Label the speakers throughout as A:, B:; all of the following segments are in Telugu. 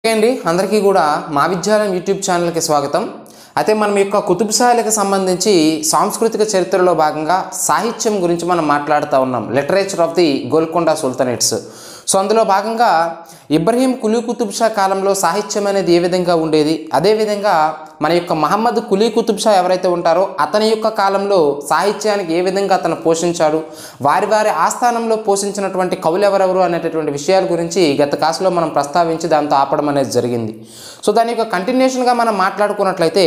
A: ఓకే అండి అందరికీ కూడా మా విద్యాలయం యూట్యూబ్ ఛానల్కి స్వాగతం అయితే మనం ఈ యొక్క కుతుబ్ షాహీలకు సంబంధించి సాంస్కృతిక చరిత్రలో భాగంగా సాహిత్యం గురించి మనం మాట్లాడుతూ ఉన్నాం literature of the Golconda sultanates so అందులో భాగంగా ఇబ్రహీం కులీ కుతుబ్ షా కాలంలో సాహిత్యం అనేది ఏ విధంగా ఉండేది అదేవిధంగా మన యొక్క మహమ్మద్ కులీ కుతుబ్ షా ఎవరైతే ఉంటారో అతని యొక్క కాలంలో సాహిత్యానికి ఏ విధంగా అతను పోషించాడు వారి వారి ఆస్థానంలో పోషించినటువంటి కవులు ఎవరెవరు అనేటటువంటి విషయాల గురించి గత క్లాసులో మనం ప్రస్తావించి దాంతో ఆపడం అనేది జరిగింది సో దాని యొక్క కంటిన్యూషన్గా మనం మాట్లాడుకున్నట్లయితే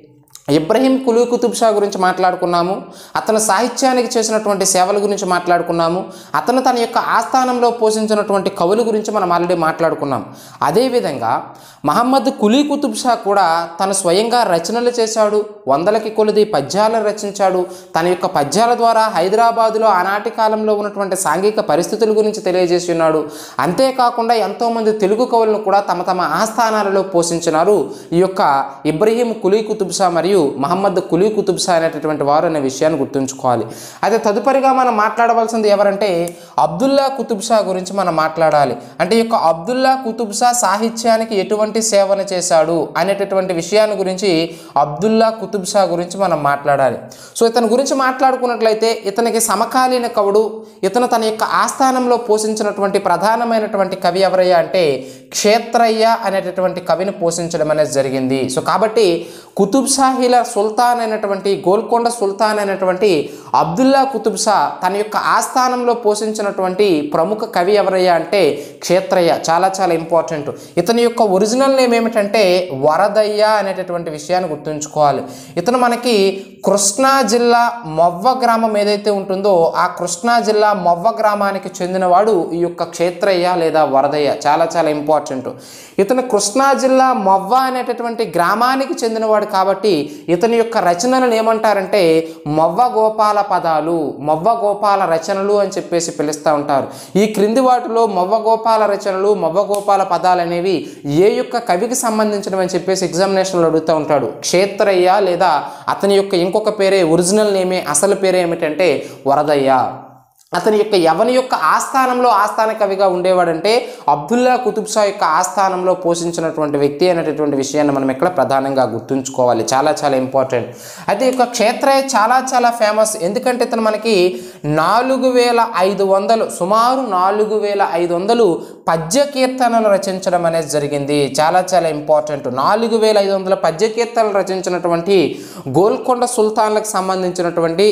A: ఇబ్రహీం కులీ కుతుబ్ షా గురించి మాట్లాడుకున్నాము అతను సాహిత్యానికి చేసినటువంటి సేవల గురించి మాట్లాడుకున్నాము అతను తన యొక్క ఆస్థానంలో పోషించినటువంటి కవుల గురించి మనం ఆల్రెడీ మాట్లాడుకున్నాం అదేవిధంగా మహమ్మద్ కులీ కుతుబ్ షా కూడా తను స్వయంగా రచనలు చేశాడు వందలకి కొలది పద్యాలను రచించాడు తన యొక్క పద్యాల ద్వారా హైదరాబాదులో ఆనాటి కాలంలో ఉన్నటువంటి సాంఘిక పరిస్థితుల గురించి తెలియజేసి ఉన్నాడు అంతేకాకుండా ఎంతోమంది తెలుగు కవులను కూడా తమ తమ ఆస్థానాలలో పోషించినారు ఈ యొక్క ఇబ్రహీం కులీ కుతుబ్ షా మరియు మహమ్మద్ కులీ కుతుబ్ షా అనేటటువంటి వారు అనే విషయాన్ని గుర్తుంచుకోవాలి అయితే తదుపరిగా మనం మాట్లాడవలసింది ఎవరంటే అబ్దుల్లా కుతుబ్ షా గురించి మనం మాట్లాడాలి అంటే ఈ యొక్క అబ్దుల్లా కుతుబ్ షా సాహిత్యానికి ఎటువంటి సేవన చేశాడు అనేటటువంటి విషయాన్ని గురించి అబ్దుల్లా కుతుబ్ షా గురించి మనం మాట్లాడాలి సో ఇతని గురించి మాట్లాడుకున్నట్లయితే ఇతనికి సమకాలీన కవుడు ఇతను తన యొక్క ఆస్థానంలో పోషించినటువంటి ప్రధానమైనటువంటి కవి ఎవరయ్యా అంటే క్షేత్రయ్య అనేటటువంటి కవిని పోషించడం అనేది జరిగింది సో కాబట్టి కుతుబ్ షాహీల సుల్తాన్ అయినటువంటి గోల్కొండ సుల్తాన్ అయినటువంటి అబ్దుల్లా కుతుబ్ షా తన యొక్క ఆస్థానంలో పోషించినటువంటి ప్రముఖ కవి ఎవరయ్యా అంటే క్షేత్రయ్య చాలా చాలా ఇంపార్టెంట్ ఇతని యొక్క ఒరిజినల్ నేమ్ ఏమిటంటే వరదయ్య అనేటటువంటి విషయాన్ని గుర్తుంచుకోవాలి ఇతను మనకి కృష్ణా జిల్లా మొవ్వ గ్రామం ఏదైతే ఉంటుందో ఆ కృష్ణా జిల్లా మొవ్వ గ్రామానికి చెందినవాడు ఈ యొక్క క్షేత్రయ్య లేదా వరదయ్య చాలా చాలా ఇంపార్టెంట్ ఇతను కృష్ణా జిల్లా మొవ్వ అనేటటువంటి గ్రామానికి చెందినవాడు కాబట్టి ఇతని యొక్క రచనలను ఏమంటారంటే మొవ్వ గోపాల పదాలు మొవ్వ గోపాల రచనలు అని చెప్పేసి పిలుస్తూ ఉంటారు ఈ క్రింది వాటిలో మొవ్వ గోపాల రచనలు మొవ్వ గోపాల పదాలు అనేవి ఏ యొక్క కవికి సంబంధించినవి అని చెప్పేసి ఎగ్జామినేషన్లో అడుగుతూ ఉంటాడు క్షేత్రయ్య లేదా అతని యొక్క ఇంకొక పేరే ఒరిజినల్ నేమే అసలు పేరే ఏమిటంటే వరదయ్య అతని యొక్క ఎవని యొక్క ఆస్థానంలో ఆస్థాన కవిగా ఉండేవాడంటే అబ్దుల్లా కుతుబ్ షా యొక్క ఆస్థానంలో పోషించినటువంటి వ్యక్తి అనేటటువంటి విషయాన్ని మనం ఇక్కడ ప్రధానంగా గుర్తుంచుకోవాలి చాలా చాలా ఇంపార్టెంట్ అయితే ఈ యొక్క క్షేత్రయ్య చాలా చాలా ఫేమస్ ఎందుకంటే ఇతను మనకి నాలుగు వేల ఐదు వందలు సుమారు నాలుగు వేల ఐదు వందలు పద్య కీర్తనలు రచించడం అనేది జరిగింది చాలా చాలా ఇంపార్టెంట్ నాలుగు వేల ఐదు వందల పద్య కీర్తనలు రచించినటువంటి గోల్కొండ సుల్తాన్లకు సంబంధించినటువంటి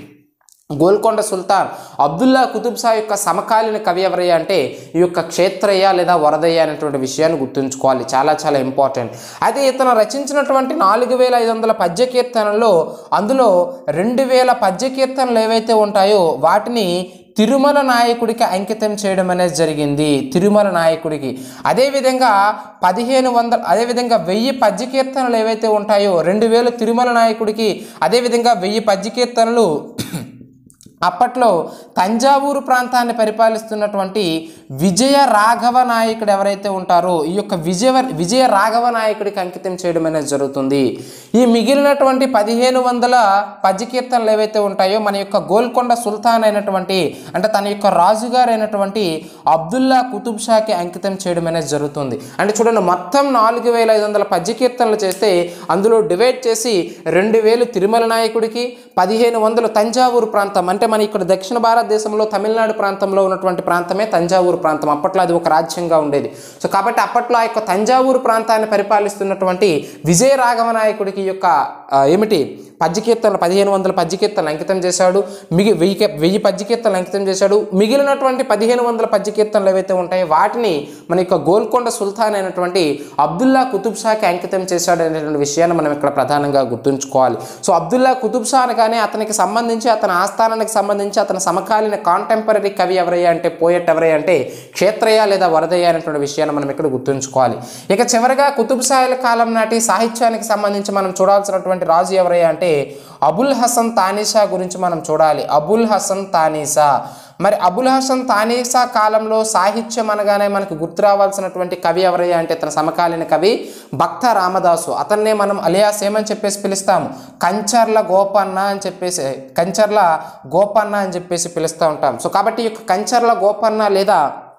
A: గోల్కొండ సుల్తాన్ అబ్దుల్లా కుతుబ్ షా యొక్క సమకాలీన కవి ఎవరయ్యా అంటే ఈ యొక్క క్షేత్రయ్య లేదా వరదయ్య అనేటువంటి విషయాన్ని గుర్తుంచుకోవాలి చాలా చాలా ఇంపార్టెంట్ అయితే ఇతను రచించినటువంటి నాలుగు వేల ఐదు వందల పద్య కీర్తనల్లో అందులో రెండు వేల పద్య కీర్తనలు ఏవైతే ఉంటాయో వాటిని తిరుమల నాయకుడికి అంకితం చేయడం అనేది జరిగింది తిరుమల నాయకుడికి అదేవిధంగా పదిహేను వందల అదేవిధంగా వెయ్యి పద్య కీర్తనలు ఏవైతే ఉంటాయో రెండు వేలు తిరుమల నాయకుడికి అదేవిధంగా వెయ్యి పద్య కీర్తనలు అప్పట్లో తంజావూరు ప్రాంతాన్ని పరిపాలిస్తున్నటువంటి విజయ రాఘవ నాయకుడు ఎవరైతే ఉంటారో ఈ యొక్క విజయ విజయ రాఘవ నాయకుడికి అంకితం చేయడం అనేది జరుగుతుంది ఈ మిగిలినటువంటి పదిహేను వందల పద్య కీర్తనలు ఏవైతే ఉంటాయో మన యొక్క గోల్కొండ సుల్తాన్ అయినటువంటి అంటే తన యొక్క రాజుగారు అయినటువంటి అబ్దుల్లా కుతుబ్ షాకి అంకితం చేయడం అనేది జరుగుతుంది అంటే చూడండి మొత్తం నాలుగు వేల ఐదు వందల పద్య కీర్తనలు చేస్తే అందులో డివైడ్ చేసి రెండు వేలు తిరుమల నాయకుడికి పదిహేను వందలు తంజావూరు ప్రాంతం అంటే మన ఇక్కడ దక్షిణ భారతదేశంలో తమిళనాడు ప్రాంతంలో ఉన్నటువంటి ప్రాంతమే తంజావూరు ప్రాంతం అప్పట్లో అది ఒక రాజ్యంగా ఉండేది సో కాబట్టి అప్పట్లో ఆ యొక్క తంజావూరు ప్రాంతాన్ని పరిపాలిస్తున్నటువంటి విజయ రాఘవ నాయకుడికి ఈ యొక్క ఆ, ఏమిటి పద్య కీర్తనలు పదిహేను వందల పద్య కీర్తనలు అంకితం చేశాడు మిగి వెయ్యి కే- వెయ్యి పద్య కీర్తనలు అంకితం చేశాడు మిగిలినటువంటి పదిహేను వందల పద్య కీర్తనలు ఏవైతే ఉంటాయో వాటిని మన యొక్క గోల్కొండ సుల్తాన్ అయినటువంటి అబ్దుల్లా కుతుబ్ షాకి అంకితం చేశాడు అనేటువంటి విషయాన్ని మనం ఇక్కడ ప్రధానంగా గుర్తుంచుకోవాలి సో అబ్దుల్లా కుతుబ్ షా అనగానే అతనికి సంబంధించి అతని ఆస్థానానికి సంబంధించి అతని సమకాలీన కాంటెంపరీ కవి ఎవరయ్యా అంటే పోయట్ ఎవరయ్యా అంటే క్షేత్రయ్య లేదా వరదయ్య అనేటువంటి విషయాన్ని మనం ఇక్కడ గుర్తుంచుకోవాలి ఇక చివరిగా కుతుబ్ షాయిల కాలం నాటి సాహిత్యానికి సంబంధించి మనం చూడాల్సినటువంటి రాజు ఎవరయ్యా అంటే అబుల్ హసన్ తానీషా గురించి మనం చూడాలి అబుల్ హసన్ తానీసా మరి అబుల్ హసన్ తానీసా కాలంలో సాహిత్యం అనగానే మనకు గుర్తు రావాల్సినటువంటి కవి ఎవరయ్యా అంటే తన సమకాలీన కవి భక్త రామదాసు అతన్నే మనం అలియాస్ ఏమని చెప్పేసి పిలుస్తాము కంచర్ల గోపన్న అని చెప్పేసి కంచర్ల గోపన్న అని చెప్పేసి పిలుస్తూ ఉంటాం సో కాబట్టి ఈ యొక్క కంచర్ల గోపన్న లేదా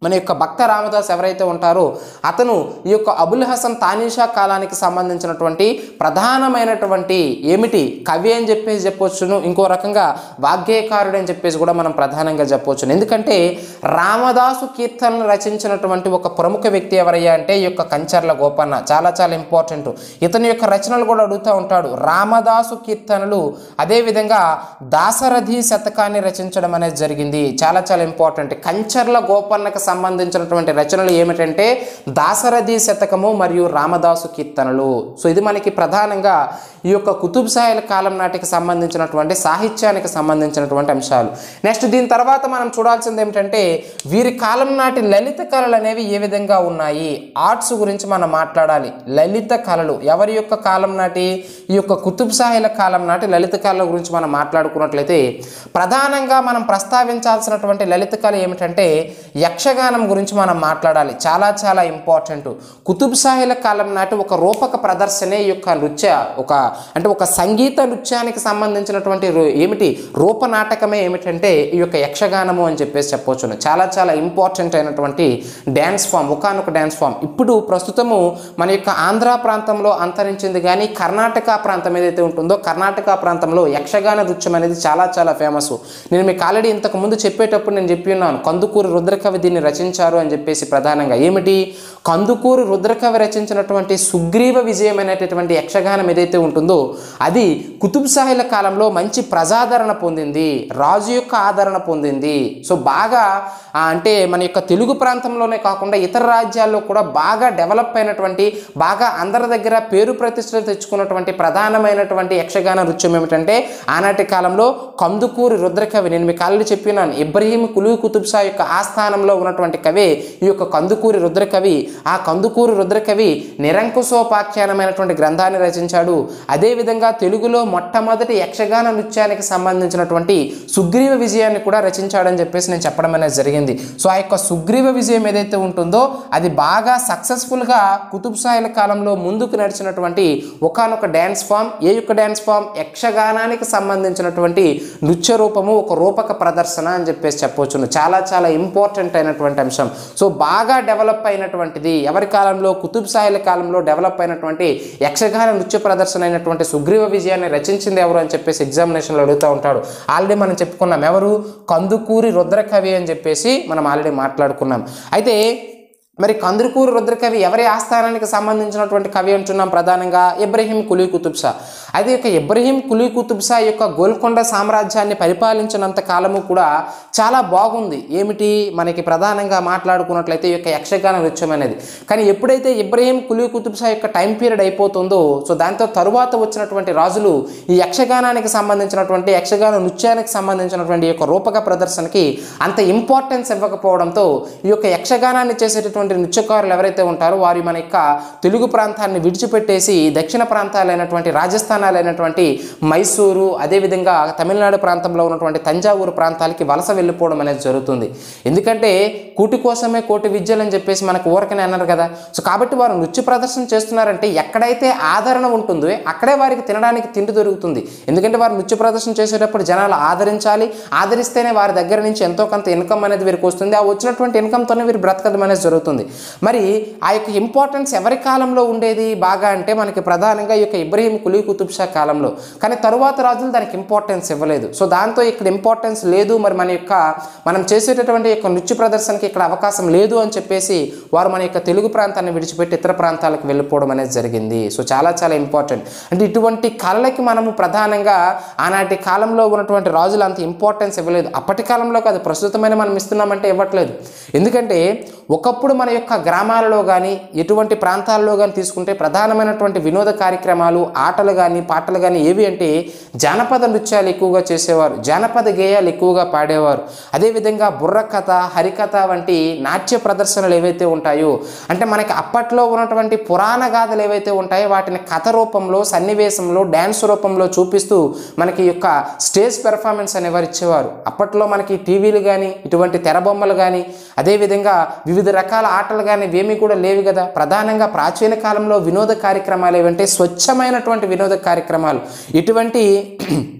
A: మన యొక్క భక్త రామదాస్ ఎవరైతే ఉంటారో అతను ఈ యొక్క అబుల్ హసన్ తానీషా కాలానికి సంబంధించినటువంటి ప్రధానమైనటువంటి ఏమిటి కవి అని చెప్పేసి చెప్పొచ్చును ఇంకో రకంగా వాగ్గేయకారుడు అని చెప్పేసి కూడా మనం ప్రధానంగా చెప్పవచ్చును ఎందుకంటే రామదాసు కీర్తనలు రచించినటువంటి ఒక ప్రముఖ వ్యక్తి ఎవరయ్యా అంటే ఈ యొక్క కంచర్ల గోపన్న చాలా చాలా ఇంపార్టెంట్ ఇతని యొక్క రచనలు కూడా అడుగుతూ ఉంటాడు రామదాసు కీర్తనలు అదేవిధంగా దాసరథి శతకాన్ని రచించడం అనేది జరిగింది చాలా చాలా ఇంపార్టెంట్ కంచర్ల గోపన్నకు సంబంధించినటువంటి రచనలు ఏమిటంటే దాసరథి శతకము మరియు రామదాసు కీర్తనలు సో ఇది మనకి ప్రధానంగా ఈ యొక్క కుతుబ్ సాయిల కాలం నాటికి సంబంధించినటువంటి సాహిత్యానికి సంబంధించినటువంటి అంశాలు నెక్స్ట్ దీని తర్వాత మనం చూడాల్సింది ఏమిటంటే వీరి కాలం నాటి లలిత కళలు అనేవి ఏ విధంగా ఉన్నాయి ఆర్ట్స్ గురించి మనం మాట్లాడాలి లలిత కళలు ఎవరి యొక్క కాలం నాటి ఈ యొక్క కుతుబ్ సాహిల కాలం నాటి లలిత కళల గురించి మనం మాట్లాడుకున్నట్లయితే ప్రధానంగా మనం ప్రస్తావించాల్సినటువంటి లలిత కళ ఏమిటంటే యక్షగానం గురించి మనం మాట్లాడాలి చాలా చాలా ఇంపార్టెంట్ కుతుబ్ సాహిల కాలం నాటి ఒక రూపక ప్రదర్శనే ఈ యొక్క నృత్య ఒక అంటే ఒక సంగీత నృత్యానికి సంబంధించినటువంటి రూ- ఏమిటి రూపనాటకమే ఏమిటంటే ఈ యొక్క యక్షగానము అని చెప్పేసి చెప్పవచ్చును చాలా చాలా ఇంపార్టెంట్ అయినటువంటి డ్యాన్స్ ఫామ్ ఒకనొక డ్యాన్స్ ఫామ్ ఇప్పుడు ప్రస్తుతము మన యొక్క ఆంధ్ర ప్రాంతంలో అంతరించింది కానీ కర్ణాటక ప్రాంతం ఏదైతే ఉంటుందో కర్ణాటక ప్రాంతంలో యక్షగాన నృత్యం అనేది చాలా చాలా ఫేమస్ నేను మీకు ఆల్రెడీ ఇంతకు ముందు చెప్పేటప్పుడు నేను చెప్పి ఉన్నాను కందుకూరు రుద్రకవి దీన్ని రచించారు అని చెప్పేసి ప్రధానంగా ఏమిటి కందుకూరు రుద్రకవి రచించినటువంటి సుగ్రీవ విజయం అనేటటువంటి యక్షగానం ఏదైతే ఉంటుందో అది కుతుబ్ సాహిల కాలంలో మంచి ప్రజాదరణ పొందింది రాజు యొక్క ఆదరణ పొందింది సో బాగా ఆ, అంటే మన యొక్క తెలుగు ప్రాంతంలోనే కాకుండా ఇతర రాజ్యాల్లో కూడా బాగా డెవలప్ అయినటువంటి బాగా అందరి దగ్గర పేరు ప్రతిష్టలు తెచ్చుకున్నటువంటి ప్రధానమైనటువంటి యక్షగాన నృత్యం ఏమిటంటే ఆనాటి కాలంలో కందుకూరి రుద్రకవి నేను మీకు ఆల్రెడీ చెప్పినాను ఇబ్రహీం కులూ కుతుబ్ షా యొక్క ఆస్థానంలో ఉన్నటువంటి కవి ఈ యొక్క కందుకూరి రుద్రకవి ఆ కందుకూరి రుద్రకవి నిరంకుశోపాఖ్యానమైనటువంటి గ్రంథాన్ని రచించాడు అదేవిధంగా తెలుగులో మొట్టమొదటి యక్షగాన నృత్యానికి సంబంధించినటువంటి సుగ్రీవ విజయాన్ని కూడా రచించాడని చెప్పేసి నేను చెప్పడం అనేది జరిగింది సో ఆ యొక్క సుగ్రీవ విజయం ఏదైతే ఉంటుందో అది బాగా సక్సెస్ఫుల్గా కుతుబ్ షాయిల కాలంలో ముందుకు నడిచినటువంటి ఒకనొక డ్యాన్స్ ఫామ్ ఏ యొక్క డ్యాన్స్ ఫామ్ యక్షగానానికి సంబంధించినటువంటి నృత్య రూపము ఒక రూపక ప్రదర్శన అని చెప్పేసి చెప్పవచ్చును చాలా చాలా ఇంపార్టెంట్ అయినటువంటి అంశం సో బాగా డెవలప్ అయినటువంటిది ఎవరి కాలంలో కుతుబ్ షాయిల కాలంలో డెవలప్ అయినటువంటి యక్షగాన నృత్య ప్రదర్శన అయినటువంటి సుగ్రీవ విజయాన్ని రచించింది ఎవరు అని చెప్పేసి ఎగ్జామినేషన్లో అడుగుతూ ఉంటాడు ఆల్రెడీ మనం చెప్పుకున్నాం ఎవరు కందుకూరి రుద్రకవి అని చెప్పేసి మనం ఆల్రెడీ మాట్లాడుకున్నాం అయితే మరి కందుకూరు రుద్రకవి ఎవరి ఆస్థానానికి సంబంధించినటువంటి కవి అంటున్నాం ప్రధానంగా ఇబ్రహీం కులీ కుతుబ్ షా అయితే యొక్క ఇబ్రహీం కులీ కుతుబ్ షా యొక్క గోల్కొండ సామ్రాజ్యాన్ని పరిపాలించినంత కాలము కూడా చాలా బాగుంది ఏమిటి మనకి ప్రధానంగా మాట్లాడుకున్నట్లయితే ఈ యొక్క యక్షగాన నృత్యం అనేది కానీ ఎప్పుడైతే ఇబ్రహీం కులీ కుతుబ్ షా యొక్క టైం పీరియడ్ అయిపోతుందో సో దాంతో తరువాత వచ్చినటువంటి రాజులు ఈ యక్షగానానికి సంబంధించినటువంటి యక్షగాన నృత్యానికి సంబంధించినటువంటి ఈ యొక్క రూపక ప్రదర్శనకి అంత ఇంపార్టెన్స్ ఇవ్వకపోవడంతో ఈ యొక్క యక్షగానాన్ని చేసేటటువంటి నృత్యకారులు ఎవరైతే ఉంటారో వారి మన యొక్క తెలుగు ప్రాంతాన్ని విడిచిపెట్టేసి దక్షిణ ప్రాంతాలైనటువంటి రాజస్థానాలైనటువంటి మైసూరు అదేవిధంగా తమిళనాడు ప్రాంతంలో ఉన్నటువంటి తంజావూరు ప్రాంతాలకి వలస వెళ్ళిపోవడం అనేది జరుగుతుంది ఎందుకంటే కూటి కోసమే కోటి విద్యలు అని చెప్పేసి మనకు ఊరకనే అన్నారు కదా సో కాబట్టి వారు నృత్య ప్రదర్శన చేస్తున్నారంటే ఎక్కడైతే ఆదరణ ఉంటుందో అక్కడే వారికి తినడానికి తిండి దొరుకుతుంది ఎందుకంటే వారు నృత్య ప్రదర్శన చేసేటప్పుడు జనాలు ఆదరించాలి ఆదరిస్తేనే వారి దగ్గర నుంచి ఎంతో కొంత ఇన్కమ్ అనేది వీరికి వస్తుంది ఆ వచ్చినటువంటి ఇన్కమ్తోనే వీరు బ్రతకడం అనేది జరుగుతుంది మరి ఆ యొక్క ఇంపార్టెన్స్ ఎవరి కాలంలో ఉండేది బాగా అంటే మనకి ప్రధానంగా ఈ యొక్క ఇబ్రహీం కులీ కుతుబ్ షా కాలంలో కానీ తరువాత రాజులు దానికి ఇంపార్టెన్స్ ఇవ్వలేదు సో దాంతో ఇక్కడ ఇంపార్టెన్స్ లేదు మరి మన యొక్క మనం చేసేటటువంటి యొక్క నృత్య ప్రదర్శనకి ఇక్కడ అవకాశం లేదు అని చెప్పేసి వారు మన యొక్క తెలుగు ప్రాంతాన్ని విడిచిపెట్టి ఇతర ప్రాంతాలకు వెళ్ళిపోవడం అనేది జరిగింది సో చాలా చాలా ఇంపార్టెంట్ అంటే ఇటువంటి కళలకి మనము ప్రధానంగా ఆనాటి కాలంలో ఉన్నటువంటి రాజులు అంత ఇంపార్టెన్స్ ఇవ్వలేదు అప్పటి కాలంలో కాదు ప్రస్తుతమైన మనం ఇస్తున్నామంటే ఇవ్వట్లేదు ఎందుకంటే ఒకప్పుడు మన యొక్క గ్రామాలలో కానీ ఎటువంటి ప్రాంతాల్లో కానీ తీసుకుంటే ప్రధానమైనటువంటి వినోద కార్యక్రమాలు ఆటలు కానీ పాటలు కానీ ఏవి అంటే జానపద నృత్యాలు ఎక్కువగా చేసేవారు జానపద గేయాలు ఎక్కువగా పాడేవారు అదేవిధంగా బుర్రకథ హరికథ వంటి నాట్య ప్రదర్శనలు ఏవైతే ఉంటాయో అంటే మనకి అప్పట్లో ఉన్నటువంటి పురాణ గాథలు ఏవైతే ఉంటాయో వాటిని కథ రూపంలో సన్నివేశంలో డ్యాన్స్ రూపంలో చూపిస్తూ మనకి ఈ యొక్క స్టేజ్ పెర్ఫార్మెన్స్ అనేవారు ఇచ్చేవారు అప్పట్లో మనకి టీవీలు కానీ ఇటువంటి తెరబొమ్మలు కానీ అదేవిధంగా వివిధ రకాల ఆటలు కానీ ఇవేమీ కూడా లేవు కదా ప్రధానంగా ప్రాచీన కాలంలో వినోద కార్యక్రమాలు ఏవంటే స్వచ్ఛమైనటువంటి వినోద కార్యక్రమాలు ఇటువంటి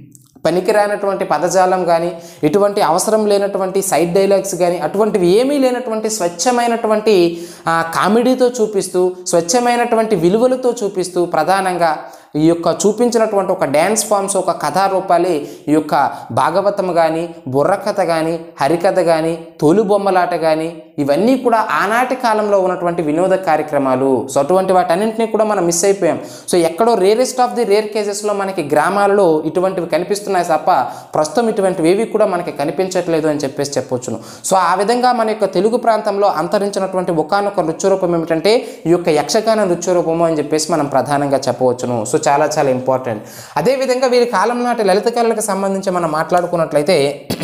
A: పనికిరానటువంటి పదజాలం కానీ ఎటువంటి అవసరం లేనటువంటి సైడ్ డైలాగ్స్ కానీ అటువంటివి ఏమీ లేనటువంటి స్వచ్ఛమైనటువంటి ఆ, కామెడీతో చూపిస్తూ స్వచ్ఛమైనటువంటి విలువలతో చూపిస్తూ ప్రధానంగా ఈ యొక్క చూపించినటువంటి ఒక డ్యాన్స్ ఫామ్స్ ఒక కథారూపాలే ఈ యొక్క భాగవతం కానీ బుర్రకథ కానీ హరికథ కానీ తోలుబొమ్మలాట కానీ ఇవన్నీ కూడా ఆనాటి కాలంలో ఉన్నటువంటి వినోద కార్యక్రమాలు సో అటువంటి వాటన్నింటినీ కూడా మనం మిస్ అయిపోయాం సో ఎక్కడో రేరెస్ట్ ఆఫ్ ది రేర్ కేసెస్లో మనకి గ్రామాలలో ఇటువంటివి కనిపిస్తున్నాయి తప్ప ప్రస్తుతం ఇటువంటివి ఏవి కూడా మనకి కనిపించట్లేదు అని చెప్పేసి చెప్పొచ్చును సో ఆ విధంగా మన యొక్క తెలుగు ప్రాంతంలో అంతరించినటువంటి ఒకనొక నృత్యరూపం ఏమిటంటే ఈ యొక్క యక్షగాన నృత్యరూపము అని చెప్పేసి మనం ప్రధానంగా చెప్పవచ్చును సో చాలా చాలా ఇంపార్టెంట్ అదేవిధంగా వీరి కాలం నాటి లలిత కళలకు సంబంధించి మనం మాట్లాడుకున్నట్లయితే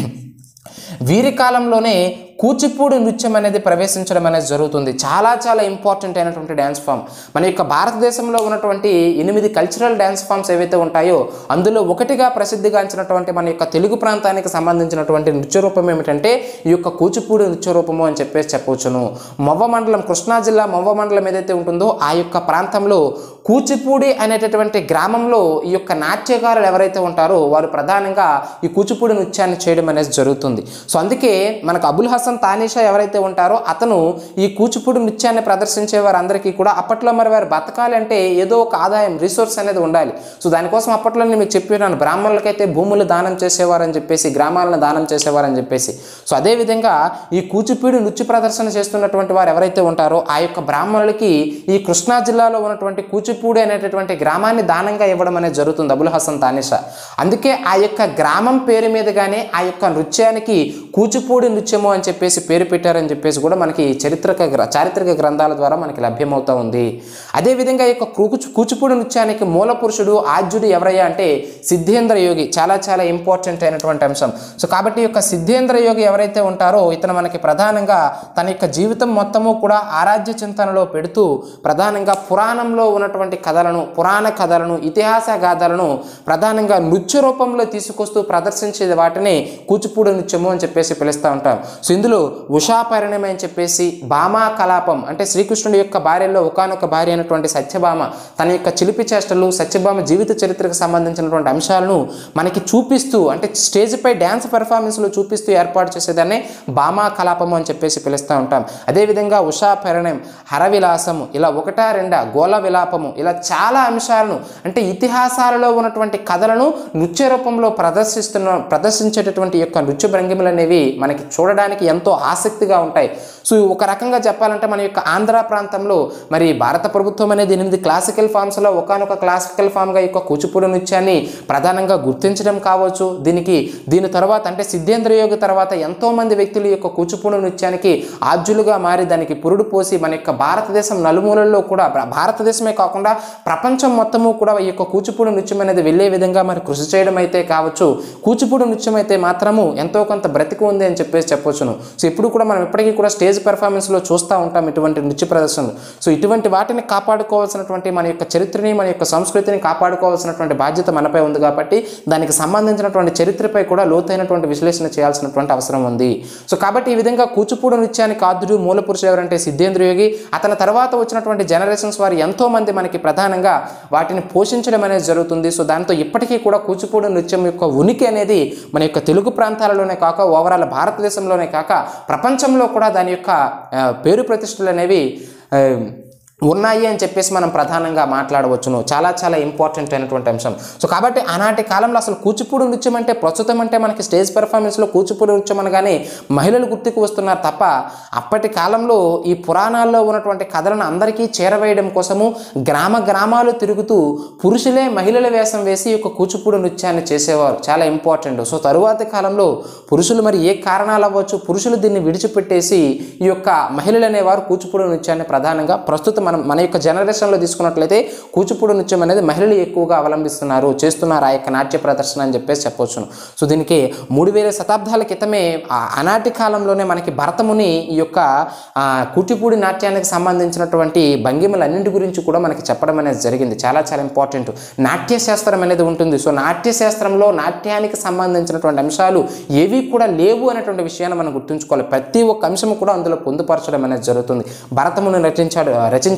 A: వీరి కాలంలోనే కూచిపూడి నృత్యం అనేది ప్రవేశించడం అనేది జరుగుతుంది చాలా చాలా ఇంపార్టెంట్ అయినటువంటి డ్యాన్స్ ఫామ్ మన యొక్క భారతదేశంలో ఉన్నటువంటి ఎనిమిది కల్చరల్ డ్యాన్స్ ఫామ్స్ ఏవైతే ఉంటాయో అందులో ఒకటిగా ప్రసిద్ధిగాంచినటువంటి మన యొక్క తెలుగు ప్రాంతానికి సంబంధించినటువంటి నృత్య రూపం ఏమిటంటే ఈ యొక్క కూచిపూడి నృత్య రూపము అని చెప్పేసి చెప్పవచ్చును మొవ్వ మండలం కృష్ణా జిల్లా మొవ్వ మండలం ఏదైతే ఉంటుందో ఆ యొక్క ప్రాంతంలో కూచిపూడి అనేటటువంటి గ్రామంలో ఈ యొక్క నాట్యకారులు ఎవరైతే ఉంటారో వారు ప్రధానంగా ఈ కూచిపూడి నృత్యాన్ని చేయడం అనేది జరుగుతుంది సో అందుకే మనకు అబుల్ హసన్ తానీషా ఎవరైతే ఉంటారో అతను ఈ కూచిపూడి నృత్యాన్ని ప్రదర్శించే వారందరికీ కూడా అప్పట్లో మరి వారు బతకాలి అంటే ఏదో ఒక ఆదాయం రిసోర్స్ అనేది ఉండాలి సో దానికోసం అప్పట్లో నేను మీకు చెప్పినాను బ్రాహ్మణులకైతే భూములు దానం చేసేవారని చెప్పేసి గ్రామాలను దానం చేసేవారని చెప్పేసి సో అదేవిధంగా ఈ కూచిపూడి నృత్య ప్రదర్శన చేస్తున్నటువంటి వారు ఎవరైతే ఉంటారో ఆ యొక్క బ్రాహ్మణులకి ఈ కృష్ణా జిల్లాలో ఉన్నటువంటి కూచిపూడి అనేటటువంటి గ్రామాన్ని దానంగా ఇవ్వడం అనేది జరుగుతుంది అబుల్ హసన్ తానిషా అందుకే ఆ యొక్క గ్రామం పేరు మీదుగానే ఆ యొక్క నృత్యానికి కూచిపూడి నృత్యము అని చెప్పేసి పేరు పెట్టారని చెప్పేసి కూడా మనకి చరిత్రక గ్ర- చారిత్రక గ్రంథాల ద్వారా మనకి లభ్యమవుతా ఉంది అదేవిధంగా ఈ యొక్క కూచి కూచిపూడి నృత్యానికి మూల పురుషుడు ఆద్యుడు ఎవరయ్యా అంటే సిద్ధేంద్ర యోగి చాలా చాలా ఇంపార్టెంట్ అయినటువంటి అంశం సో కాబట్టి ఈ యొక్క సిద్ధేంద్ర యోగి ఎవరైతే ఉంటారో ఇతను మనకి ప్రధానంగా తన యొక్క జీవితం మొత్తము కూడా ఆరాధ్య చింతనలో పెడుతూ ప్రధానంగా పురాణంలో ఉన్నటువంటి కథలను పురాణ కథలను ఇతిహాస గాథలను ప్రధానంగా నృత్య రూపంలో తీసుకొస్తూ ప్రదర్శించే వాటిని కూచిపూడి నృత్యము అని చెప్పేసి పిలుస్తూ ఉంటాం సో ఇందులో ఉషా పరిణయం అని చెప్పేసి భామా కలాపం అంటే శ్రీకృష్ణుడి యొక్క భార్యలో ఒకనొక భార్య అయినటువంటి సత్యభామ తన యొక్క చిలిపి చేష్టలు సత్యభామ జీవిత చరిత్రకు సంబంధించినటువంటి అంశాలను మనకి చూపిస్తూ అంటే స్టేజ్ పై డ్యాన్స్ పెర్ఫార్మెన్స్లో చూపిస్తూ ఏర్పాటు చేసేదాన్ని భామా కలాపము అని చెప్పేసి పిలుస్తూ ఉంటాం అదేవిధంగా ఉషా పరిణయం హరవిలాసము ఇలా ఒకటా రెండా గోల విలాపము ఇలా చాలా అంశాలను అంటే ఇతిహాసాలలో ఉన్నటువంటి కథలను నృత్య రూపంలో ప్రదర్శిస్తున్న ప్రదర్శించేటటువంటి యొక్క నృత్య భంగిమలు అనేవి మనకి చూడడానికి ఎంతో ఆసక్తిగా ఉంటాయి సో ఒక రకంగా చెప్పాలంటే మన యొక్క ఆంధ్ర ప్రాంతంలో మరి భారత ప్రభుత్వం అనేది ఎనిమిది క్లాసికల్ ఫామ్స్లో ఒకనొక క్లాసికల్ ఫామ్గా ఈ యొక్క కూచిపూడి నృత్యాన్ని ప్రధానంగా గుర్తించడం కావచ్చు దీనికి దీని తర్వాత అంటే సిద్ధేంద్ర యోగి తర్వాత ఎంతోమంది వ్యక్తులు ఈ యొక్క కూచిపూడి నృత్యానికి ఆద్యులుగా మారి దానికి పురుడు పోసి మన యొక్క భారతదేశం నలుమూలల్లో కూడా భా- భారతదేశమే కాకుండా ప్రపంచం మొత్తము కూడా ఈ యొక్క కూచిపూడి నృత్యం అనేది వెళ్ళే విధంగా మరి కృషి చేయడం అయితే కావచ్చు కూచిపూడి నృత్యం అయితే మాత్రము ఎంతో కొంత బ్రతికి ఉంది అని చెప్పేసి చెప్పొచ్చును సో ఇప్పుడు కూడా మనం ఇప్పటికీ కూడా స్టేజ్ పెర్ఫార్మెన్స్లో చూస్తూ ఉంటాం ఇటువంటి నృత్య ప్రదర్శనలు సో ఇటువంటి వాటిని కాపాడుకోవాల్సినటువంటి మన యొక్క చరిత్రని మన యొక్క సంస్కృతిని కాపాడుకోవాల్సినటువంటి బాధ్యత మనపై ఉంది కాబట్టి దానికి సంబంధించినటువంటి చరిత్రపై కూడా లోతైనటువంటి విశ్లేషణ చేయాల్సినటువంటి అవసరం ఉంది సో కాబట్టి ఈ విధంగా కూచిపూడి నృత్యానికి ఆద్యుడు మూల పురుషుడు ఎవరంటే సిద్ధేంద్ర యోగి అతని తర్వాత వచ్చినటువంటి జనరేషన్స్ వారు ఎంతో మంది మనకి ప్రధానంగా వాటిని పోషించడం అనేది జరుగుతుంది సో దాంతో ఇప్పటికీ కూడా కూచిపూడి నృత్యం యొక్క ఉనికి అనేది మన యొక్క తెలుగు ప్రాంతాలలోనే కాక ఓవరాల్ భారతదేశంలోనే కాక ప్రపంచంలో కూడా దాని యొక్క ఆ, పేరు ప్రతిష్టలు అనేవి ఆ, ఉన్నాయి అని చెప్పేసి మనం ప్రధానంగా మాట్లాడవచ్చును చాలా చాలా ఇంపార్టెంట్ అయినటువంటి అంశం సో కాబట్టి ఆనాటి కాలంలో అసలు కూచిపూడి నృత్యం అంటే ప్రస్తుతం అంటే మనకి స్టేజ్ పెర్ఫార్మెన్స్లో కూచిపూడి నృత్యం అనగానే మహిళలు గుర్తుకు వస్తున్నారు తప్ప అప్పటి కాలంలో ఈ పురాణాల్లో ఉన్నటువంటి కథలను అందరికీ చేరవేయడం కోసము గ్రామ గ్రామాలు తిరుగుతూ పురుషులే మహిళల వేషం వేసి ఈ యొక్క కూచిపూడి నృత్యాన్ని చేసేవారు చాలా ఇంపార్టెంట్ సో తరువాతి కాలంలో పురుషులు మరి ఏ కారణాలు అవ్వచ్చు పురుషులు దీన్ని విడిచిపెట్టేసి ఈ యొక్క మహిళలు అనేవారు కూచిపూడి నృత్యాన్ని ప్రధానంగా ప్రస్తుతం మనం మన యొక్క జనరేషన్లో తీసుకున్నట్లయితే కూచిపూడి నృత్యం అనేది మహిళలు ఎక్కువగా అవలంబిస్తున్నారు చేస్తున్నారు ఆ యొక్క నాట్య ప్రదర్శన అని చెప్పేసి చెప్పొచ్చును సో దీనికి మూడు వేల శతాబ్దాల క్రితమే ఆ ఆనాటి కాలంలోనే మనకి భరతముని ఈ యొక్క ఆ, కూచిపూడి నాట్యానికి సంబంధించినటువంటి భంగిమలన్నింటి గురించి కూడా మనకి చెప్పడం అనేది జరిగింది చాలా చాలా ఇంపార్టెంట్ నాట్యశాస్త్రం అనేది ఉంటుంది సో నాట్యశాస్త్రంలో నాట్యానికి సంబంధించినటువంటి అంశాలు ఏవి కూడా లేవు అనేటువంటి విషయాన్ని మనం గుర్తుంచుకోవాలి ప్రతి ఒక్క అంశం కూడా అందులో పొందుపరచడం అనేది జరుగుతుంది భరతముని రచించాడు రచించాడు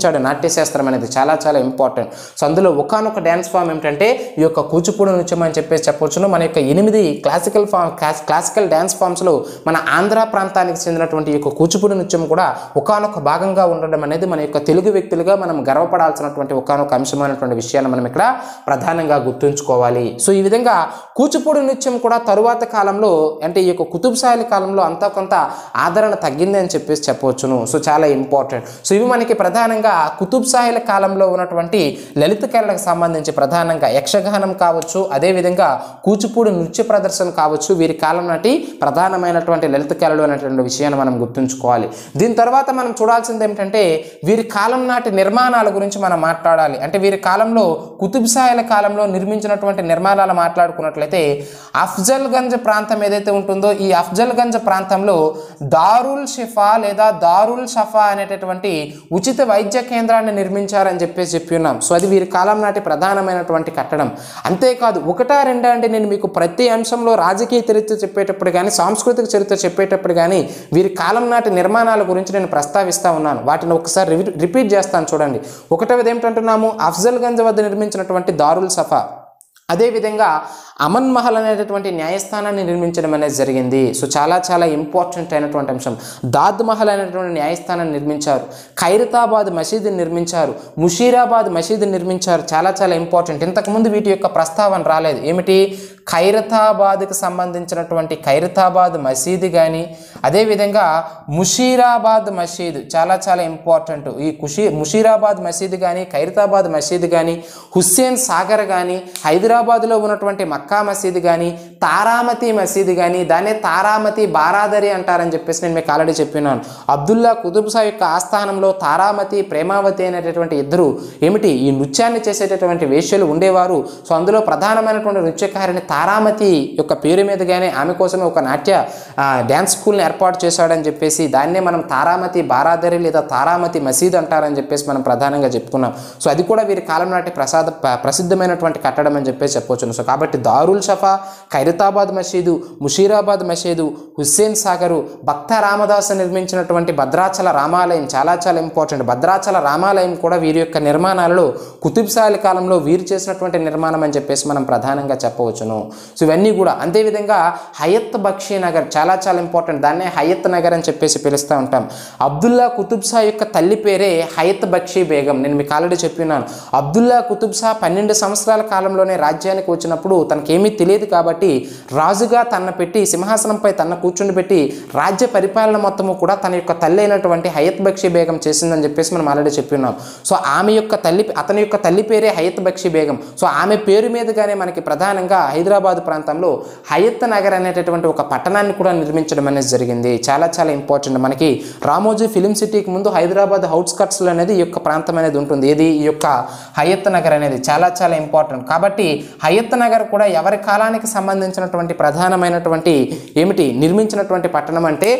A: సృష్టించాడు నాట్యశాస్త్రం అనేది చాలా చాలా ఇంపార్టెంట్ సో అందులో ఒకనొక డ్యాన్స్ ఫామ్ ఏమిటంటే ఈ యొక్క కూచిపూడి నృత్యం అని చెప్పేసి చెప్పొచ్చును మన యొక్క ఎనిమిది క్లాసికల్ ఫామ్ క్లాసికల్ డ్యాన్స్ ఫామ్స్లో మన ఆంధ్ర ప్రాంతానికి చెందినటువంటి ఈ యొక్క కూచిపూడి నృత్యం కూడా ఒకనొక భాగంగా ఉండడం అనేది మన యొక్క తెలుగు వ్యక్తులుగా మనం గర్వపడాల్సినటువంటి ఒకనొక అంశమైనటువంటి విషయాన్ని మనం ఇక్కడ ప్రధానంగా గుర్తుంచుకోవాలి సో ఈ విధంగా కూచిపూడి నృత్యం కూడా తరువాత కాలంలో అంటే ఈ యొక్క కుతుబ్ షాహీల కాలంలో అంతా కొంత ఆదరణ తగ్గింది అని చెప్పేసి చెప్పవచ్చును సో చాలా ఇంపార్టెంట్ సో ఇవి మనకి ప్రధానంగా కుతుబ్ షాహీల కాలంలో ఉన్నటువంటి లలిత కళలకు సంబంధించి ప్రధానంగా యక్షగానం కావచ్చు అదేవిధంగా కూచిపూడి నృత్య ప్రదర్శన కావచ్చు వీరి కాలం నాటి ప్రధానమైనటువంటి లలిత కళలు అనేటువంటి విషయాన్ని మనం గుర్తుంచుకోవాలి దీని తర్వాత మనం చూడాల్సింది ఏమిటంటే వీరి కాలం నాటి నిర్మాణాల గురించి మనం మాట్లాడాలి అంటే వీరి కాలంలో కుతుబ్ షాహీల కాలంలో నిర్మించినటువంటి నిర్మాణాలు మాట్లాడుకున్నట్లయితే అఫ్జల్ గంజ్ ప్రాంతం ఏదైతే ఉంటుందో ఈ అఫ్జల్ గంజ్ ప్రాంతంలో దారుల్ షిఫా లేదా దారుల్ షఫా అనేటటువంటి ఉచిత వైద్య కేంద్రాన్ని నిర్మించారని చెప్పేసి చెప్పి ఉన్నాం సో అది వీరి కాలం నాటి ప్రధానమైనటువంటి కట్టడం అంతేకాదు ఒకటా రెండా అంటే నేను మీకు ప్రతి అంశంలో రాజకీయ చరిత్ర చెప్పేటప్పుడు కానీ సాంస్కృతిక చరిత్ర చెప్పేటప్పుడు కానీ వీరి కాలం నాటి నిర్మాణాల గురించి నేను ప్రస్తావిస్తూ ఉన్నాను వాటిని ఒకసారి రివి- రిపీట్ చేస్తాను చూడండి ఒకటవది ఏమిటంటున్నాము అఫ్జల్ గంజ్ వద్ద నిర్మించినటువంటి దారుల్ సఫా అదేవిధంగా అమన్ మహల్ అనేటటువంటి న్యాయస్థానాన్ని నిర్మించడం అనేది జరిగింది సో చాలా చాలా ఇంపార్టెంట్ అయినటువంటి అంశం దాద్ మహల్ అనేటువంటి న్యాయస్థానాన్ని నిర్మించారు ఖైరతాబాద్ మసీదుని నిర్మించారు ముషీరాబాద్ మసీదుని నిర్మించారు చాలా చాలా ఇంపార్టెంట్ ఇంతకుముందు వీటి యొక్క ప్రస్తావన రాలేదు ఏమిటి ఖైరతాబాద్కి సంబంధించినటువంటి ఖైరతాబాద్ మసీదు కానీ అదేవిధంగా ముషీరాబాద్ మసీదు చాలా చాలా ఇంపార్టెంట్ ఈ కుషీ ముషీరాబాద్ మసీదు కానీ ఖైరతాబాద్ మసీదు కానీ హుస్సేన్ సాగర్ కానీ హైదరాబాద్లో ఉన్నటువంటి మక్కా మసీదు కానీ తారామతి మసీదు కానీ దాన్నే తారామతి బారాదరి అంటారని చెప్పేసి నేను మీకు ఆల్రెడీ చెప్పినాను అబ్దుల్లా కుతుబ్ షా యొక్క ఆస్థానంలో తారామతి ప్రేమావతి అనేటటువంటి ఇద్దరు ఏమిటి ఈ నృత్యాన్ని చేసేటటువంటి వేశ్యలు ఉండేవారు సో అందులో ప్రధానమైనటువంటి నృత్యకారిణి తారామతి యొక్క పేరు మీదుగానే ఆమె కోసమే ఒక నాట్య ఆ, డ్యాన్స్ స్కూల్ని ఏర్పాటు చేశాడని చెప్పేసి దాన్నే మనం తారామతి బారాదరి లేదా తారామతి మసీద్ అంటారని చెప్పేసి మనం ప్రధానంగా చెప్పుకున్నాం సో అది కూడా వీరి కాలం నాటి ప్రసాద ప్ర- ప్రసిద్ధమైనటువంటి కట్టడం అని చెప్పేసి చెప్పొచ్చును సో కాబట్టి దారుల్ షఫా ఖైరతాబాద్ మసీదు ముషీరాబాద్ మసీదు హుస్సేన్ సాగరు భక్త రామదాసు నిర్మించినటువంటి భద్రాచల రామాలయం చాలా చాలా ఇంపార్టెంట్ భద్రాచల రామాలయం కూడా వీరి యొక్క నిర్మాణాలలో కుతుబ్షాలి కాలంలో వీరు చేసినటువంటి నిర్మాణం అని చెప్పేసి మనం ప్రధానంగా చెప్పవచ్చును సో ఇవన్నీ కూడా అంతేవిధంగా హయత్ బక్షీ నగర్ చాలా చాలా ఇంపార్టెంట్ దాన్నే హయత్ నగర్ అని చెప్పేసి పిలుస్తూ ఉంటాం అబ్దుల్లా కుతుబ్ షా యొక్క తల్లి పేరే హయత్ బక్షీ బేగం నేను మీకు ఆల్రెడీ చెప్పినాను అబ్దుల్లా కుతుబ్ షా పన్నెండు సంవత్సరాల కాలంలోనే రాజ్యానికి వచ్చినప్పుడు తనకేమీ తెలియదు కాబట్టి రాజుగా తన పెట్టి సింహాసనంపై తన కూర్చుని పెట్టి రాజ్య పరిపాలన మొత్తము కూడా తన యొక్క తల్లి అయినటువంటి హయత్ బక్షీ బేగం చేసిందని చెప్పేసి మనం ఆల్రెడీ చెప్పినాం సో ఆమె యొక్క తల్లి అతని యొక్క తల్లి పేరే హయత్ బక్షీ బేగం సో ఆమె పేరు మీదుగానే మనకి ప్రధానంగా హైదరాబాద్ ప్రాంతంలో హయత్ నగర్ అనేటటువంటి ఒక పట్టణాన్ని కూడా నిర్మించడం అనేది జరిగింది చాలా చాలా ఇంపార్టెంట్ మనకి రామోజీ ఫిలిం సిటీకి ముందు హైదరాబాద్ అవుట్స్కట్స్లో అనేది ఈ యొక్క ప్రాంతం అనేది ఉంటుంది ఏది ఈ యొక్క హయత్ నగర్ అనేది చాలా చాలా ఇంపార్టెంట్ కాబట్టి హయత్ నగర్ కూడా ఎవరి కాలానికి సంబంధించినటువంటి ప్రధానమైనటువంటి ఏమిటి నిర్మించినటువంటి పట్టణం అంటే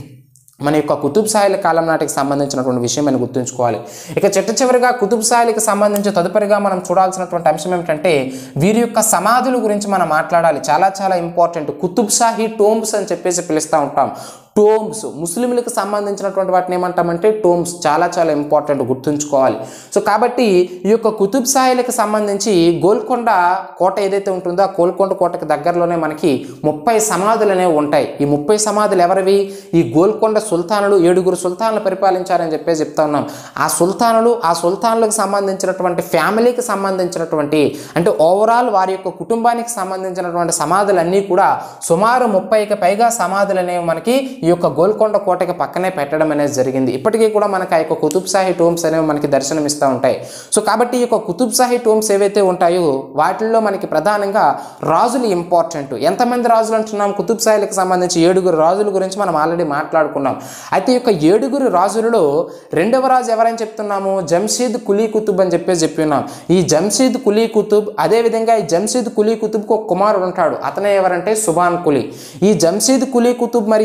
A: మన యొక్క కుతుబ్ సాయిల కాలం నాటికి సంబంధించినటువంటి విషయం అని గుర్తుంచుకోవాలి ఇక చిట్ట చివరిగా కుతుబ్ సాయిలకు సంబంధించి తదుపరిగా మనం చూడాల్సినటువంటి అంశం ఏమిటంటే వీరి యొక్క సమాధుల గురించి మనం మాట్లాడాలి చాలా చాలా ఇంపార్టెంట్ కుతుబ్ షాహీ టోంబ్స్ అని చెప్పేసి పిలుస్తూ ఉంటాం టోమ్స్ ముస్లింలకు సంబంధించినటువంటి వాటిని ఏమంటామంటే టోమ్స్ చాలా చాలా ఇంపార్టెంట్ గుర్తుంచుకోవాలి సో కాబట్టి ఈ యొక్క కుతుబ్ షాహీలకు సంబంధించి గోల్కొండ కోట ఏదైతే ఉంటుందో ఆ గోల్కొండ కోటకి దగ్గరలోనే మనకి ముప్పై సమాధులు అనేవి ఉంటాయి ఈ ముప్పై సమాధులు ఎవరివి ఈ గోల్కొండ సుల్తానులు ఏడుగురు సుల్తానులు పరిపాలించారని చెప్పేసి చెప్తా ఉన్నాం ఆ సుల్తానులు ఆ సుల్తానులకు సంబంధించినటువంటి ఫ్యామిలీకి సంబంధించినటువంటి అంటే ఓవరాల్ వారి యొక్క కుటుంబానికి సంబంధించినటువంటి సమాధులన్నీ కూడా సుమారు ముప్పైకి పైగా సమాధులు అనేవి మనకి ఈ యొక్క గోల్కొండ కోటకి పక్కనే పెట్టడం అనేది జరిగింది ఇప్పటికీ కూడా మనకి ఆ యొక్క కుతుబ్ షాహీ టోమ్స్ అనేవి మనకి దర్శనమిస్తూ ఉంటాయి సో కాబట్టి ఈ యొక్క కుతుబ్ షాహీ టోమ్స్ ఏవైతే ఉంటాయో వాటిల్లో మనకి ప్రధానంగా రాజులు ఇంపార్టెంట్ ఎంతమంది రాజులు అంటున్నాం కుతుబ్ షాహీలకు సంబంధించి ఏడుగురు రాజుల గురించి మనం ఆల్రెడీ మాట్లాడుకున్నాం అయితే ఈ యొక్క ఏడుగురు రాజులలో రెండవ రాజు ఎవరని చెప్తున్నాము జంషీద్ కులీ కుతుబ్ అని చెప్పేసి చెప్పి ఉన్నాం ఈ జంషీద్ కులీ కుతుబ్ అదేవిధంగా ఈ జంషీద్ కులీ కుతుబ్కి ఒక కుమారుడు ఉంటాడు అతనే ఎవరంటే సుబాన్ కులీ ఈ జంషీద్ కులీ కుతుబ్ మరియు సుబాన్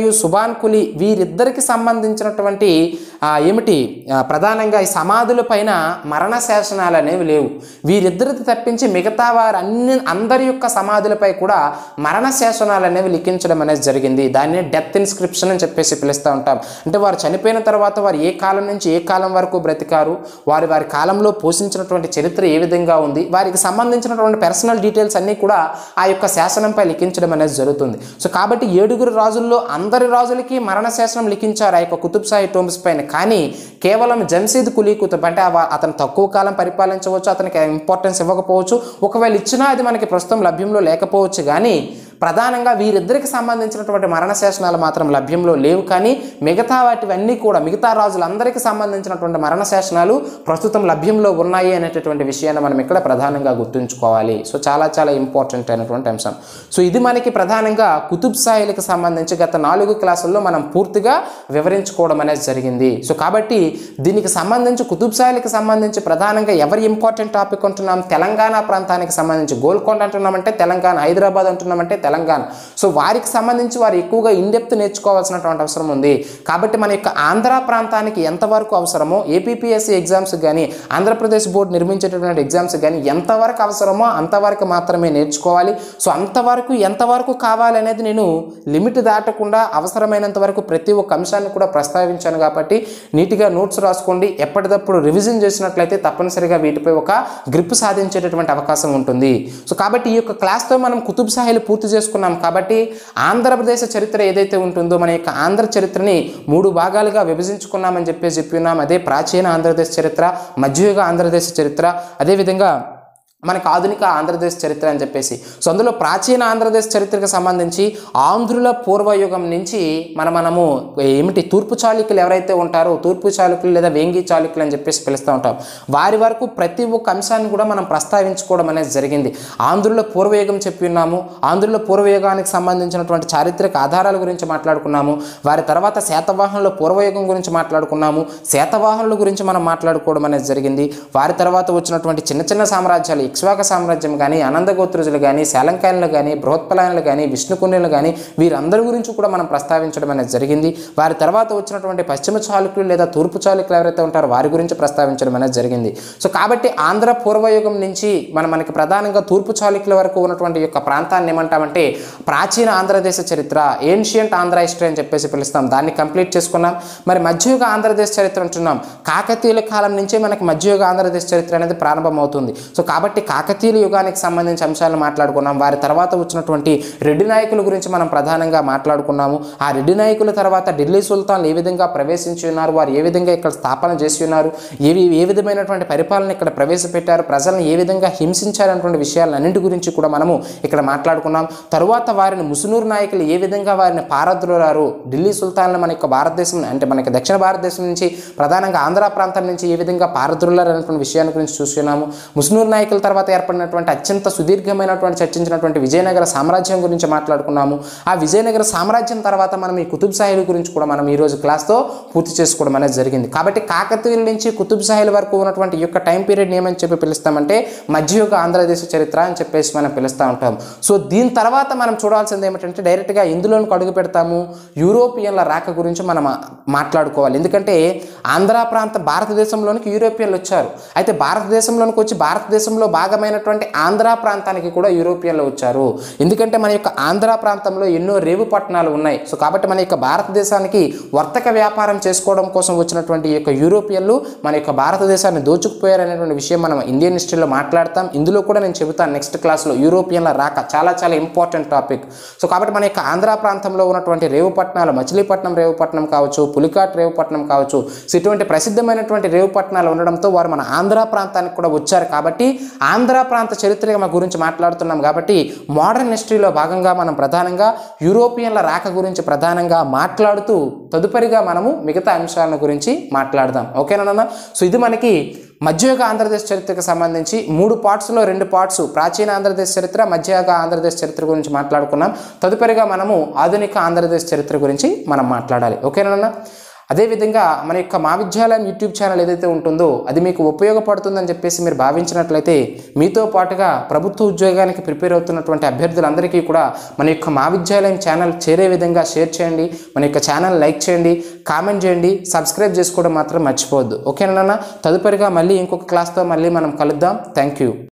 A: దివాన్ కులి వీరిద్దరికి సంబంధించినటువంటి ఆ, ఏమిటి ఆ, ప్రధానంగా ఈ సమాధుల పైన మరణ శాసనాలు అనేవి లేవు వీరిద్దరికి తప్పించి మిగతా వారు అన్ని అందరి యొక్క సమాధులపై కూడా మరణ శాసనాలు అనేవి లిఖించడం అనేది జరిగింది దాన్ని డెత్ ఇన్స్క్రిప్షన్ అని చెప్పేసి పిలుస్తూ ఉంటాం అంటే వారు చనిపోయిన తర్వాత వారు ఏ కాలం నుంచి ఏ కాలం వరకు బ్రతికారు వారి వారి కాలంలో పోషించినటువంటి చరిత్ర ఏ విధంగా ఉంది వారికి సంబంధించినటువంటి పర్సనల్ డీటెయిల్స్ అన్నీ కూడా ఆ యొక్క శాసనంపై లిఖించడం అనేది జరుగుతుంది సో కాబట్టి ఏడుగురు రాజుల్లో అందరి రాజులకి మరణ శాసనం లిఖించారు ఆ యొక్క కుతుబ్ షాహీ టోమ్స్ పైన కానీ కేవలం జంషీద్ కులీ కుతుబ్ అంటే ఆ- అతను తక్కువ కాలం పరిపాలించవచ్చు అతనికి ఇంపార్టెన్స్ ఇవ్వకపోవచ్చు ఒకవేళ ఇచ్చినా అది మనకి ప్రస్తుతం లభ్యంలో లేకపోవచ్చు కానీ ప్రధానంగా వీరిద్దరికి సంబంధించినటువంటి మరణ శాసనాలు మాత్రం లభ్యంలో లేవు కానీ మిగతా వాటివన్నీ కూడా మిగతా రాజులందరికీ సంబంధించినటువంటి మరణ శాసనాలు ప్రస్తుతం లభ్యంలో ఉన్నాయి అనేటటువంటి విషయాన్ని మనం ఇక్కడ ప్రధానంగా గుర్తుంచుకోవాలి సో చాలా చాలా ఇంపార్టెంట్ అయినటువంటి అంశం సో ఇది మనకి ప్రధానంగా కుతుబ్ షాహీలకు సంబంధించి గత నాలుగు క్లాసుల్లో మనం పూర్తిగా వివరించుకోవడం అనేది జరిగింది సో కాబట్టి దీనికి సంబంధించి కుతుబ్ షాహీలకు సంబంధించి ప్రధానంగా ఎవరి ఇంపార్టెంట్ టాపిక్ అంటున్నాం తెలంగాణ ప్రాంతానికి సంబంధించి గోల్కొండ అంటున్నామంటే తెలంగాణ హైదరాబాద్ అంటున్నామంటే తెలంగాణ సో వారికి సంబంధించి వారు ఎక్కువగా ఇన్డెప్త్ నేర్చుకోవాల్సినటువంటి అవసరం ఉంది కాబట్టి మన యొక్క ఆంధ్ర ప్రాంతానికి ఎంతవరకు అవసరమో ఏపీపీఎస్సీ ఎగ్జామ్స్ కానీ ఆంధ్రప్రదేశ్ బోర్డు నిర్మించేటటువంటి ఎగ్జామ్స్ కానీ ఎంతవరకు అవసరమో అంతవరకు మాత్రమే నేర్చుకోవాలి సో అంతవరకు ఎంతవరకు కావాలి అనేది నేను లిమిట్ దాటకుండా అవసరమైనంత వరకు ప్రతి ఒక్క అంశాన్ని కూడా ప్రస్తావించాను కాబట్టి నీట్గా నోట్స్ రాసుకోండి ఎప్పటికప్పుడు రివిజన్ చేసినట్లయితే తప్పనిసరిగా వీటిపై ఒక గ్రిప్ సాధించేటటువంటి అవకాశం ఉంటుంది సో కాబట్టి ఈ యొక్క క్లాస్తో మనం కుతుబ్ షాహీలు పూర్తి చేసుకున్నాం కాబట్టి ఆంధ్రప్రదేశ్ చరిత్ర ఏదైతే ఉంటుందో మన యొక్క ఆంధ్ర చరిత్రని మూడు భాగాలుగా విభజించుకున్నామని చెప్పేసి చెప్పి ఉన్నాం అదే ప్రాచీన ఆంధ్రదేశ్ చరిత్ర మధ్యయుగ ఆంధ్రదేశ్ చరిత్ర అదేవిధంగా మనకు ఆధునిక ఆంధ్రదేశ్ చరిత్ర అని చెప్పేసి సో అందులో ప్రాచీన ఆంధ్రదేశ్ చరిత్రకు సంబంధించి ఆంధ్రుల పూర్వయుగం నుంచి మన మనము ఏమిటి తూర్పు చాళుక్యులు ఎవరైతే ఉంటారో తూర్పు చాళుక్యులు లేదా వేంగి చాళుక్యులు అని చెప్పేసి పిలుస్తూ ఉంటాం వారి వరకు ప్రతి ఒక్క అంశాన్ని కూడా మనం ప్రస్తావించుకోవడం అనేది జరిగింది ఆంధ్రుల పూర్వయుగం చెప్పి ఉన్నాము ఆంధ్రుల పూర్వయుగానికి సంబంధించినటువంటి చారిత్రక ఆధారాల గురించి మాట్లాడుకున్నాము వారి తర్వాత శాతవాహనుల పూర్వయుగం గురించి మాట్లాడుకున్నాము శాతవాహనుల గురించి మనం మాట్లాడుకోవడం అనేది జరిగింది వారి తర్వాత వచ్చినటువంటి చిన్న చిన్న సామ్రాజ్యాలు ఇక్ష్వాక సామ్రాజ్యం కానీ అనందగోత్రుజులు కానీ శాలంకాయనులు కానీ బృహత్పలాయనులు కానీ విష్ణుకుండిలు కానీ వీరందరి గురించి కూడా మనం ప్రస్తావించడం అనేది జరిగింది వారి తర్వాత వచ్చినటువంటి పశ్చిమ చాళుక్యులు లేదా తూర్పు చాళుక్యులు ఎవరైతే ఉంటారో వారి గురించి ప్రస్తావించడం అనేది జరిగింది సో కాబట్టి ఆంధ్ర పూర్వయుగం నుంచి మనం మనకి ప్రధానంగా తూర్పు చాళుక్యుల వరకు ఉన్నటువంటి యొక్క ప్రాంతాన్ని ఏమంటామంటే ప్రాచీన ఆంధ్రదేశ చరిత్ర ఏన్షియంట్ ఆంధ్ర హిస్టరీ అని చెప్పేసి పిలుస్తాం దాన్ని కంప్లీట్ చేసుకున్నాం మరి మధ్యయుగ ఆంధ్రదేశ్ చరిత్ర అంటున్నాం కాకతీయుల కాలం నుంచే మనకి మధ్యయుగ ఆంధ్రదేశ్ చరిత్ర అనేది ప్రారంభమవుతుంది సో కాబట్టి కాకతీయుల యుగానికి సంబంధించి అంశాలను మాట్లాడుకున్నాం వారి తర్వాత వచ్చినటువంటి రెడ్డి నాయకుల గురించి మనం ప్రధానంగా మాట్లాడుకున్నాము ఆ రెడ్డి నాయకుల తర్వాత ఢిల్లీ సుల్తాన్లు ఏ విధంగా ప్రవేశించి ఉన్నారు వారు ఏ విధంగా ఇక్కడ స్థాపన చేసి ఉన్నారు ఏవి ఏ విధమైనటువంటి పరిపాలన ఇక్కడ ప్రవేశపెట్టారు ప్రజలను ఏ విధంగా హింసించారనేటువంటి విషయాలన్నింటి గురించి కూడా మనము ఇక్కడ మాట్లాడుకున్నాం తరువాత వారిని ముసునూరు నాయకులు ఏ విధంగా వారిని పారద్రోలారు ఢిల్లీ సుల్తాన్లు మన యొక్క భారతదేశం అంటే మనకి దక్షిణ భారతదేశం నుంచి ప్రధానంగా ఆంధ్ర ప్రాంతం నుంచి ఏ విధంగా పారద్రోలారు అనేటువంటి విషయాన్ని గురించి చూస్తున్నాము ముసునూరు నాయకుల తర్వాత ఏర్పడినటువంటి అత్యంత సుదీర్ఘమైనటువంటి చర్చించినటువంటి విజయనగర సామ్రాజ్యం గురించి మాట్లాడుకున్నాము ఆ విజయనగర సామ్రాజ్యం తర్వాత మనం ఈ కుతుబ్ షాహీల గురించి కూడా మనం ఈ రోజు క్లాస్తో పూర్తి చేసుకోవడం అనేది జరిగింది కాబట్టి కాకతీయుల నుంచి కుతుబ్ షాహీల వరకు ఉన్నటువంటి ఈ యొక్క టైం పీరియడ్ ఏమని చెప్పి పిలుస్తామంటే మధ్యయుగ ఆంధ్రదేశ చరిత్ర అని చెప్పేసి మనం పిలుస్తూ ఉంటాం సో దీని తర్వాత మనం చూడాల్సింది ఏమిటంటే డైరెక్ట్గా ఇందులోనికి అడుగు పెడతాము యూరోపియన్ల రాక గురించి మనం మా- మాట్లాడుకోవాలి ఎందుకంటే ఆంధ్ర ప్రాంత భారతదేశంలోనికి యూరోపియన్లు వచ్చారు అయితే భారతదేశంలోనికి వచ్చి భారతదేశంలో భాగమైనటువంటి ఆంధ్ర ప్రాంతానికి కూడా యూరోపియన్లు వచ్చారు ఎందుకంటే మన యొక్క ఆంధ్ర ప్రాంతంలో ఎన్నో రేవు పట్టణాలు ఉన్నాయి సో కాబట్టి మన యొక్క భారతదేశానికి వర్తక వ్యాపారం చేసుకోవడం కోసం వచ్చినటువంటి ఈ యొక్క యూరోపియన్లు మన యొక్క భారతదేశాన్ని దోచుకుపోయారు అనేటువంటి విషయం మనం ఇండియన్ హిస్టరీలో మాట్లాడతాం ఇందులో కూడా నేను చెబుతాను నెక్స్ట్ క్లాస్లో యూరోపియన్ల రాక చాలా చాలా ఇంపార్టెంట్ టాపిక్ సో కాబట్టి మన యొక్క ఆంధ్ర ప్రాంతంలో ఉన్నటువంటి రేవుపట్నాలు మచిలీపట్నం రేవుపట్నం కావచ్చు పులికాట్ రేవుపట్నం కావచ్చు సో ఇటువంటి ప్రసిద్ధమైనటువంటి రేవుపట్నాలు ఉండడంతో వారు మన ఆంధ్ర ప్రాంతానికి కూడా వచ్చారు కాబట్టి ఆంధ్ర ప్రాంత చరిత్ర గురించి మాట్లాడుతున్నాం కాబట్టి మోడర్న్ హిస్టరీలో భాగంగా మనం ప్రధానంగా యూరోపియన్ల రాక గురించి ప్రధానంగా మాట్లాడుతూ తదుపరిగా మనము మిగతా అంశాల గురించి మాట్లాడదాం ఓకేనా సో ఇది మనకి మధ్యయుగ ఆంధ్రదేశ్ చరిత్రకు సంబంధించి మూడు పార్ట్స్లో రెండు పార్ట్స్ ప్రాచీన ఆంధ్రదేశ్ చరిత్ర మధ్యయుగ ఆంధ్రదేశ్ చరిత్ర గురించి మాట్లాడుకున్నాం తదుపరిగా మనము ఆధునిక ఆంధ్రదేశ్ చరిత్ర గురించి మనం మాట్లాడాలి ఓకేనా అదేవిధంగా మన యొక్క మా విద్యాలయం యూట్యూబ్ ఛానల్ ఏదైతే ఉంటుందో అది మీకు ఉపయోగపడుతుందని చెప్పేసి మీరు భావించినట్లయితే మీతో పాటుగా ప్రభుత్వ ఉద్యోగానికి ప్రిపేర్ అవుతున్నటువంటి అభ్యర్థులందరికీ కూడా మన యొక్క మా విద్యాలయం ఛానల్ చేరే విధంగా షేర్ చేయండి మన యొక్క ఛానల్ లైక్ చేయండి కామెంట్ చేయండి సబ్స్క్రైబ్ చేసుకోవడం మాత్రం మర్చిపోవద్దు ఓకేనా నాన్న తదుపరిగా మళ్ళీ ఇంకొక క్లాస్తో మళ్ళీ మనం కలుద్దాం థ్యాంక్ యూ